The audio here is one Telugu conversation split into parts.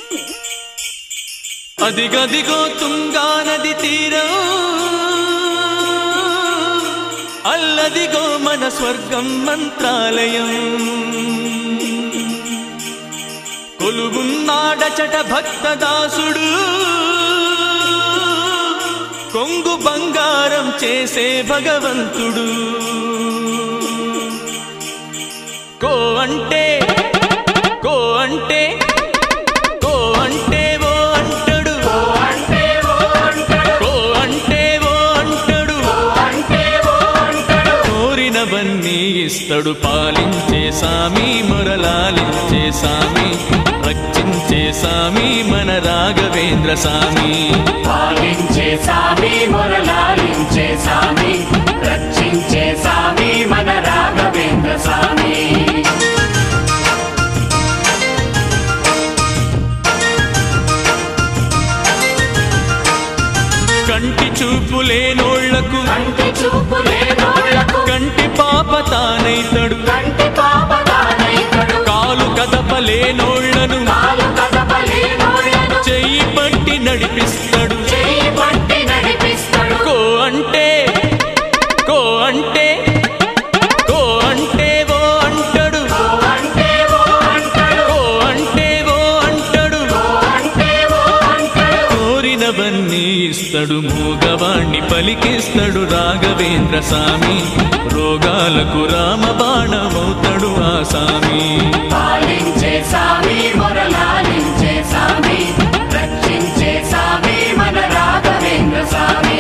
అదిగదిగో తుంగా నది తీరం అల్లదిగో మన స్వర్గం మంత్రాలయం కొలుగున్నాడచట భక్తదాసుడు కొంగు బంగారం చేసే భగవంతుడు కో అంటే కో అంటే కో అంటే ఓ అంటాడు కో అంటే ఓ అంటాడు కోరినవన్నీ ఇస్తడు పాలించే సామి మొరలాలించే సామి రక్షించే సామి మన రాఘవేంద్ర సామి పాలించే సామి మొరలాలించే సామి రక్షించే సామి మన రాఘవేంద్ర సామి కంటి చూపు లేనోళ్లకు కంటి చూపు లేనోళ్లకు కంటి పాప తానైతడు కంటి పాప తానైతడు కాలు కదపలేనోళ్లను కాలు కదపలేనోళ్లను చెయ్యి పట్టి నడిపిస్తాడు చేయి పట్టి నడిపిస్తాడు కో అంటే కో అంటే కో అంటే ఓ అంటాడు ఓ అంటే ఓ అంటాడు కో అంటే ఓ అంటాడు ఓ అంటే ఓ అంటాడు కోరినవన్నీ ఇస్తడు మూగవాణ్ణి పలికిస్తాడు రాఘవేంద్ర స్వామి రోగాలకు రామబాణమవుతాడు ఆ సామి పాలించే సామి మొరలాలించే సామి రక్షించే సామి మన రాఘవేంద్ర సామి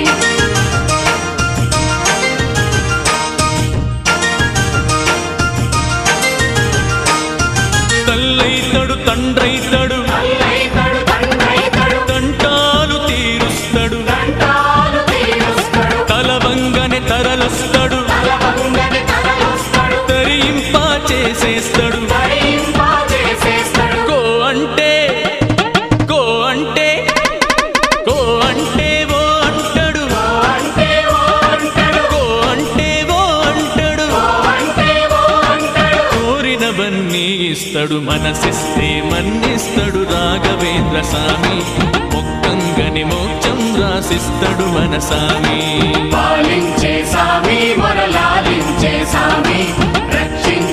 తల్లైతడు తండ్రైతడు తల్లైతడు తండ్రైతడు తంటాలు తీరుస్తాడు తంటాలు తీరుస్తాడు తలవంగని తరలొస్తాడు తలవంగని తరలొస్తాడు తరింప చేసేస్తాడు తరింపా చేసేస్తాడు కో అంటే కో అంటే కో అంటే ఓ అంటాడు ఓ అంటే ఓ అంటాడు కో అంటే ఓ అంటాడు ఓ అంటే ఓ అంటాడు కోరినవన్నీ ఇస్తాడు మనసిస్తే మన్నిస్తాడు రాఘవేంద్ర స్వామి మొక్కంగని మోక్షం రాసిస్తాడు మన స్వామి పాలించే సామి మొరలాలించే సామి రక్షించే